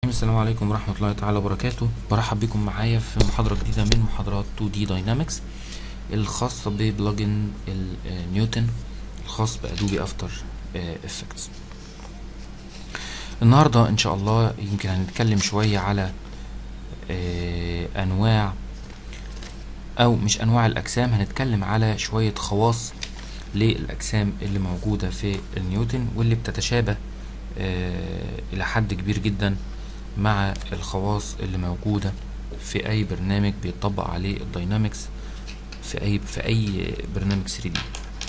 السلام عليكم ورحمة الله تعالى وبركاته برحب بكم معايا في محاضرة جديدة من محاضرات 2D Dynamics الخاصة ببلجن نيوتن الخاص بأدوبي أفتر افكتس النهاردة إن شاء الله يمكن هنتكلم شوية على آه، أنواع أو مش أنواع الأجسام هنتكلم على شوية خواص للأجسام اللي موجودة في النيوتن واللي بتتشابه آه، إلى حد كبير جدا مع الخواص اللي موجودة في أي برنامج بيطبق عليه الداينامكس في أي في أي برنامج 3D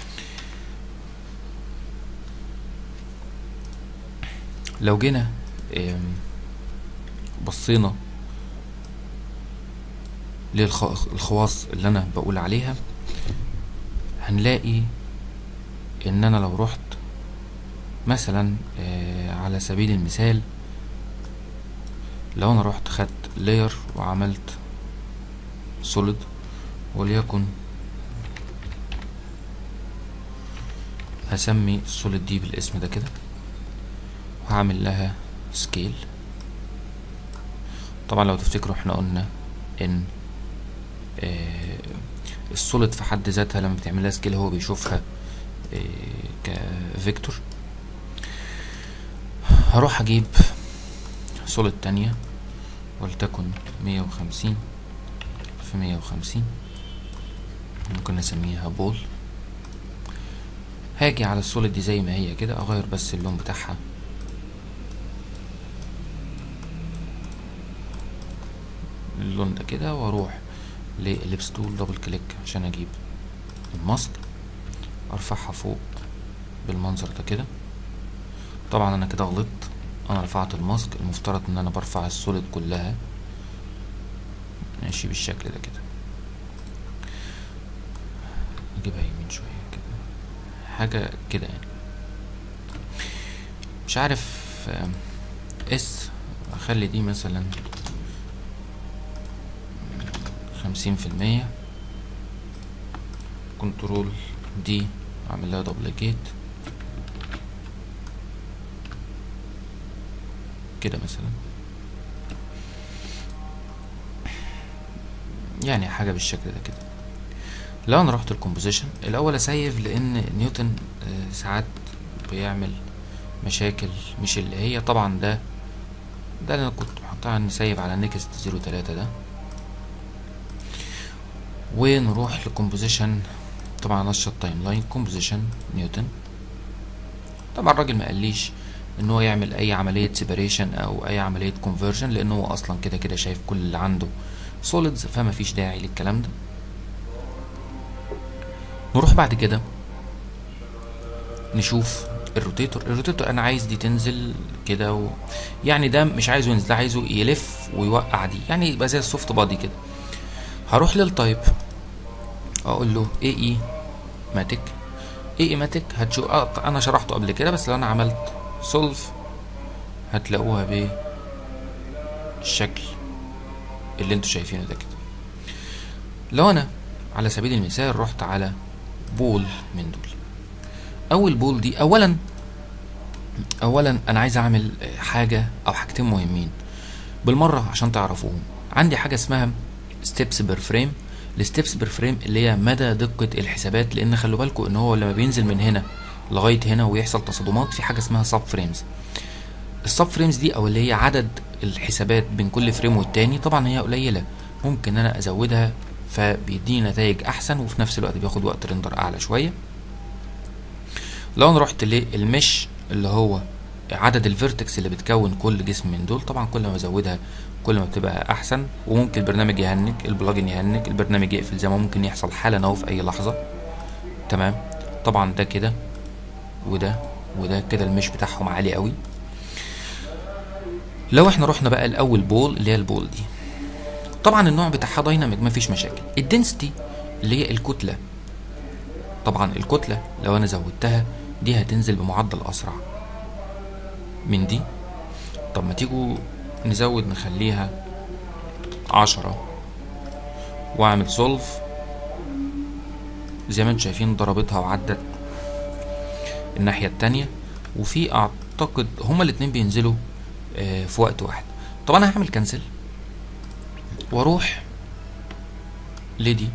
لو جينا آم، بصينا للخواص اللي أنا بقول عليها هنلاقي إن أنا لو رحت مثلا آه، على سبيل المثال لو انا رحت خدت لاير وعملت سوليد وليكن هسمي السوليد دي بالاسم ده كده وهعمل لها سكيل طبعا لو تفتكروا احنا قلنا ان آه السوليد في حد ذاتها لما بتعملها سكيل هو بيشوفها آه كفيكتور هروح اجيب سوليد تانية ولتكن مية وخمسين في مية وخمسين ممكن نسميها بول هاجي على السوليد دي زي ما هي كده اغير بس اللون بتاعها اللون ده كده واروح لإليبس تول دبل كليك عشان اجيب الماسك ارفعها فوق بالمنظر ده كده طبعا انا كده غلطت انا رفعت الماسك المفترض ان انا برفع السوليد كلها ماشي بالشكل ده كده اجيبها يمين شوية كده حاجة كده يعني مش عارف آم، اس اخلي دي مثلا خمسين في المية كنترول دي اعمل لها دوبليكيت كده مثلا يعني حاجة بالشكل ده كده لو انا رحت الكومبوزيشن الاول اسيف لان نيوتن آه، ساعات بيعمل مشاكل مش اللي هي طبعا ده ده اللي انا كنت محطها نسيف على نيكست زيرو تلاتة ده ونروح لكومبوزيشن طبعا نشط تايم لاين كومبوزيشن نيوتن طبعا الراجل ما قاليش ان هو يعمل اي عملية سيبريشن او اي عملية كونفرجن لان هو اصلا كده كده شايف كل اللي عنده سوليدز فما فيش داعي للكلام ده نروح بعد كده نشوف الروتيتور الروتيتور انا عايز دي تنزل كده و... يعني ده مش عايزه ينزل ده عايزه يلف ويوقع دي يعني يبقى زي السوفت بادي كده هروح للتايب اقول له اي اي ماتيك اي اي ماتيك هتشوف آه انا شرحته قبل كده بس لو انا عملت سولف هتلاقوها بالشكل اللي انتوا شايفينه ده كده لو انا على سبيل المثال رحت على بول من دول اول بول دي اولا اولا انا عايز اعمل حاجه او حاجتين مهمين بالمره عشان تعرفوهم عندي حاجه اسمها ستيبس بير فريم الستيبس بير فريم اللي هي مدى دقه الحسابات لان خلوا بالكم ان هو لما بينزل من هنا لغايه هنا ويحصل تصادمات في حاجه اسمها سب فريمز السب فريمز دي او اللي هي عدد الحسابات بين كل فريم والتاني طبعا هي قليله ممكن انا ازودها فبيديني نتائج احسن وفي نفس الوقت بياخد وقت ريندر اعلى شويه لو انا رحت للمش اللي هو عدد الفيرتكس اللي بتكون كل جسم من دول طبعا كل ما ازودها كل ما بتبقى احسن وممكن البرنامج يهنج البلجن يهنج البرنامج يقفل زي ما ممكن يحصل حالا اهو في اي لحظه تمام طبعا ده كده وده وده كده المش بتاعهم عالي قوي لو احنا رحنا بقى الاول بول اللي هي البول دي طبعا النوع بتاعها دايناميك مفيش مشاكل الدنسيتي اللي هي الكتله طبعا الكتله لو انا زودتها دي هتنزل بمعدل اسرع من دي طب ما تيجوا نزود نخليها عشرة واعمل سولف زي ما انتم شايفين ضربتها وعدت الناحية التانية وفي اعتقد هما الاتنين بينزلوا آه، في وقت واحد طب انا هعمل كنسل واروح لدي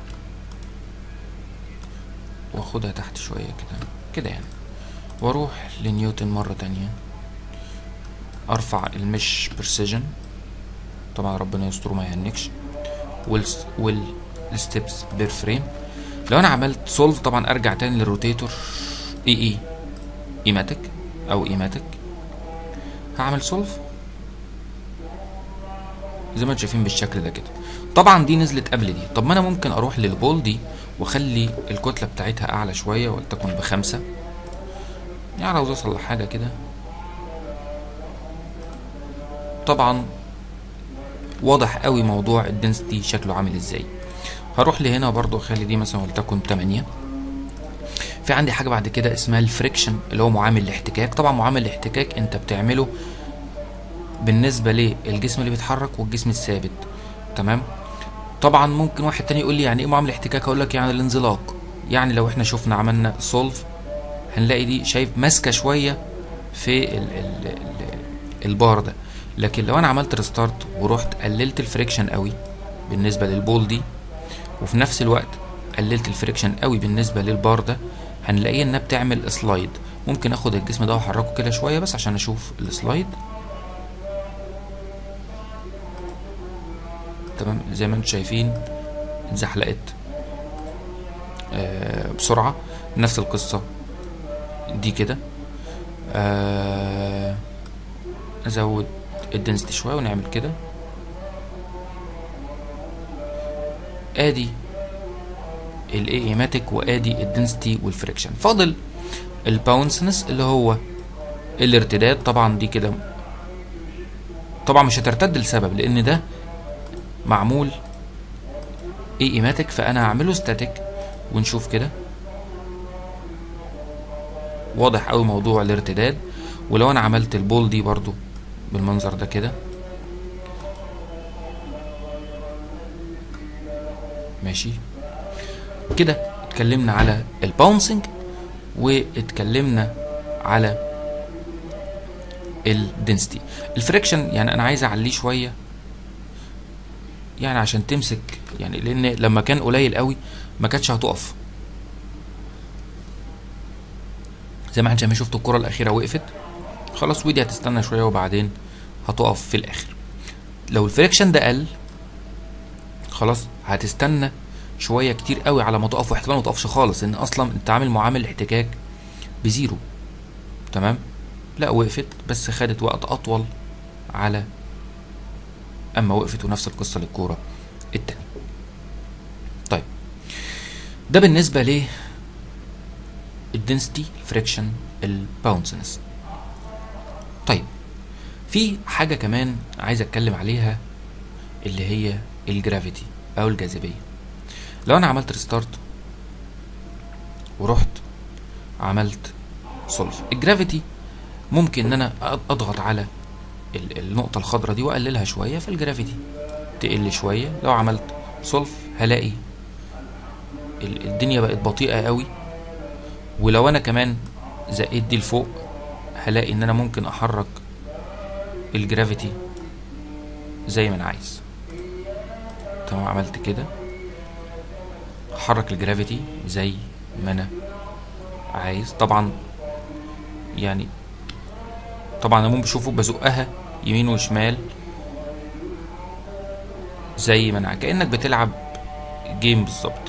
واخدها تحت شويه كده كده يعني واروح لنيوتن مره تانية ارفع المش برسيجن طبعا ربنا يستر ما يهنكش وال والستبس بير فريم لو انا عملت سولف طبعا ارجع تاني للروتيتور اي اي ايماتيك او ايماتيك هعمل سولف زي ما انتم شايفين بالشكل ده كده طبعا دي نزلت قبل دي طب ما انا ممكن اروح للبول دي واخلي الكتله بتاعتها اعلى شويه ولتكن بخمسة يعني عاوز اوصل لحاجه كده طبعا واضح قوي موضوع الدنسيتي شكله عامل ازاي هروح لهنا برضو اخلي دي مثلا ولتكن 8 في عندي حاجه بعد كده اسمها الفريكشن اللي هو معامل الاحتكاك طبعا معامل الاحتكاك انت بتعمله بالنسبه للجسم اللي بيتحرك والجسم الثابت تمام طبعا ممكن واحد تاني يقول لي يعني ايه معامل احتكاك اقول لك يعني الانزلاق يعني لو احنا شفنا عملنا سولف هنلاقي دي شايف ماسكه شويه في ال ال ال البار ده لكن لو انا عملت ريستارت ورحت قللت الفريكشن قوي بالنسبه للبول دي وفي نفس الوقت قللت الفريكشن قوي بالنسبه للبار ده هنلاقيه انها بتعمل سلايد ممكن اخد الجسم ده واحركه كده شويه بس عشان اشوف السلايد تمام زي ما انتم شايفين اتزحلقت آه بسرعه نفس القصه دي كده آه ازود الدنسيتي شويه ونعمل كده ادي الايماتيك وادي الدنسيتي والفريكشن فاضل الباونسنس اللي هو الارتداد طبعا دي كده طبعا مش هترتد لسبب لان ده معمول اي ايماتيك فانا هعمله ستاتيك ونشوف كده واضح قوي موضوع الارتداد ولو انا عملت البول دي برضو بالمنظر ده كده ماشي كده اتكلمنا على الباونسنج واتكلمنا على الدنسيتي الفريكشن يعني انا عايز اعليه شويه يعني عشان تمسك يعني لان لما كان قليل قوي ما كانتش هتقف زي ما احنا شفتوا الكره الاخيره وقفت خلاص ودي هتستنى شويه وبعدين هتقف في الاخر لو الفريكشن ده قل خلاص هتستنى شويه كتير قوي على ما تقف واحتمال ما تقفش خالص ان اصلا انت عامل معامل الاحتكاك بزيرو تمام لا وقفت بس خدت وقت اطول على اما وقفت ونفس القصه للكوره التانية طيب ده بالنسبه ل الدنسيتي فريكشن الباونسنس طيب في حاجة كمان عايز اتكلم عليها اللي هي الجرافيتي او الجاذبية لو انا عملت ريستارت ورحت عملت سولف الجرافيتي ممكن ان انا اضغط على النقطة الخضراء دي واقللها شوية فالجرافيتي تقل شوية لو عملت سولف هلاقي الدنيا بقت بطيئة قوي ولو انا كمان زقيت دي لفوق هلاقي ان انا ممكن احرك الجرافيتي زي ما انا عايز تمام عملت كده احرك الجرافيتي زي ما انا عايز طبعا يعني طبعا انا ممكن بشوفه بزقها يمين وشمال زي ما انا كانك بتلعب جيم بالظبط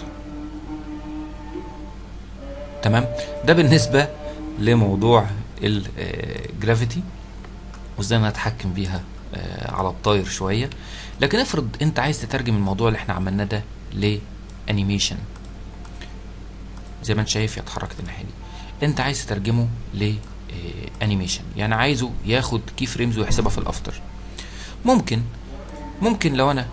تمام ده بالنسبه لموضوع الجرافيتي وازاي انا اتحكم بيها على الطاير شويه لكن افرض انت عايز تترجم الموضوع اللي احنا عملناه ده لانيميشن زي ما انت شايف اتحركت الناحيه دي انت عايز تترجمه لانيميشن يعني عايزه ياخد كي فريمز ويحسبها في الافتر ممكن ممكن لو انا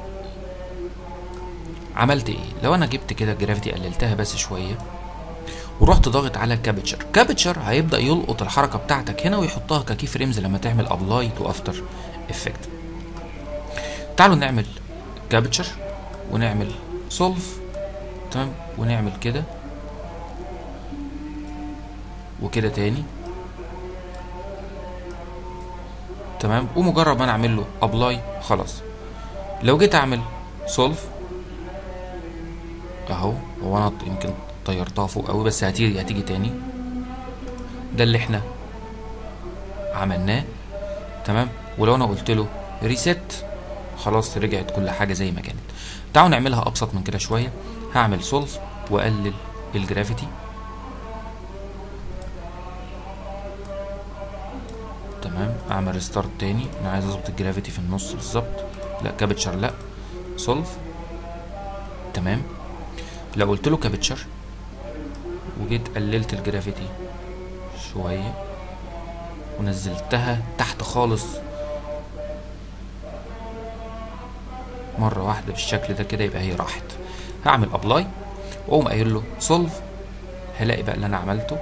عملت ايه لو انا جبت كده الجرافيتي قللتها بس شويه ورحت ضاغط على كابتشر كابتشر هيبدا يلقط الحركه بتاعتك هنا ويحطها ككي فريمز لما تعمل ابلاي تو افتر افكت تعالوا نعمل كابتشر ونعمل سولف تمام ونعمل كده وكده تاني تمام ومجرد ما انا اعمل له ابلاي خلاص لو جيت اعمل سولف اهو هو انا يمكن طيرتها فوق قوي بس هتيجي هتيجي تاني ده اللي احنا عملناه تمام ولو انا قلت له ريست خلاص رجعت كل حاجه زي ما كانت تعالوا نعملها ابسط من كده شويه هعمل سولف واقلل الجرافيتي تمام اعمل ريستارت تاني انا عايز اظبط الجرافيتي في النص بالظبط لا كابتشر لا سولف تمام لو قلت له كابتشر وجيت قللت الجرافيتي شويه ونزلتها تحت خالص مره واحده بالشكل ده كده يبقى هي راحت هعمل ابلاي واقوم قايل له سولف هلاقي بقى اللي انا عملته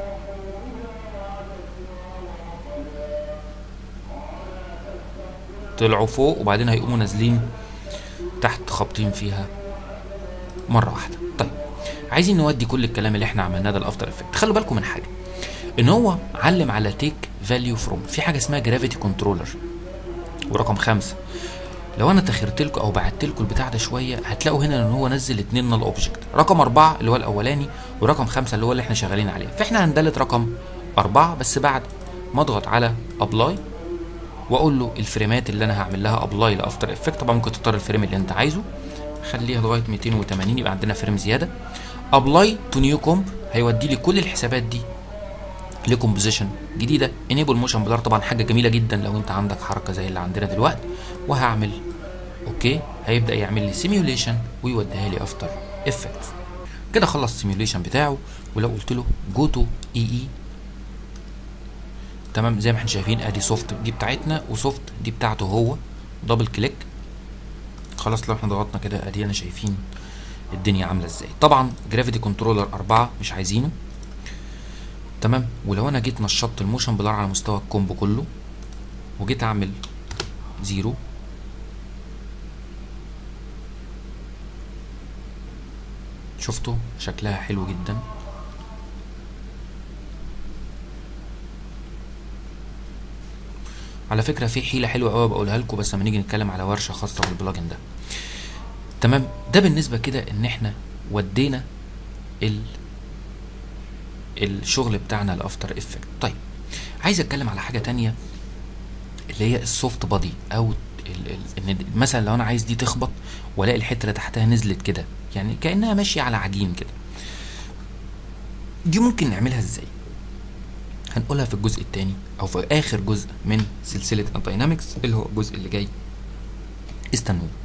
طلعوا فوق وبعدين هيقوموا نازلين تحت خابطين فيها مره واحده طيب عايزين نودي كل الكلام اللي احنا عملناه ده الافتر افكت خلوا بالكم من حاجه ان هو علم على تيك فاليو فروم في حاجه اسمها جرافيتي كنترولر ورقم خمسة لو انا تخرت لكم او بعت لكم البتاع ده شويه هتلاقوا هنا ان هو نزل اتنين نال اوبجكت رقم أربعة اللي هو الاولاني ورقم خمسة اللي هو اللي احنا شغالين عليه فاحنا هندلت رقم أربعة بس بعد ما اضغط على ابلاي واقول له الفريمات اللي انا هعمل لها ابلاي لافتر افكت طبعا ممكن تختار الفريم اللي انت عايزه خليها لغايه 280 يبقى عندنا فريم زياده ابلاي تو نيو كومب هيودي لي كل الحسابات دي لكومبوزيشن جديده انيبل موشن بلار طبعا حاجه جميله جدا لو انت عندك حركه زي اللي عندنا دلوقتي وهعمل اوكي هيبدا يعمل لي سيميوليشن ويوديها لي افتر افكت كده خلص السيميوليشن بتاعه ولو قلت له جو تو اي اي تمام زي ما احنا شايفين ادي سوفت دي بتاعتنا وسوفت دي بتاعته هو دبل كليك خلاص لو احنا ضغطنا كده ادينا شايفين الدنيا عامله ازاي طبعا جرافيتي كنترولر أربعة مش عايزينه تمام ولو انا جيت نشطت الموشن بلار على مستوى الكومبو كله وجيت اعمل زيرو شفتوا شكلها حلو جدا على فكره في حيله حلوه قوي بقولها لكم بس لما نيجي نتكلم على ورشه خاصه بالبلجن ده تمام ده بالنسبه كده ان احنا ودينا ال الشغل بتاعنا لافتر افكت طيب عايز اتكلم على حاجه تانية اللي هي السوفت بادي او ال ال ان مثلا لو انا عايز دي تخبط والاقي الحته اللي تحتها نزلت كده يعني كانها ماشيه على عجين كده دي ممكن نعملها ازاي هنقولها في الجزء الثاني او في اخر جزء من سلسله الداينامكس اللي هو الجزء اللي جاي استنوه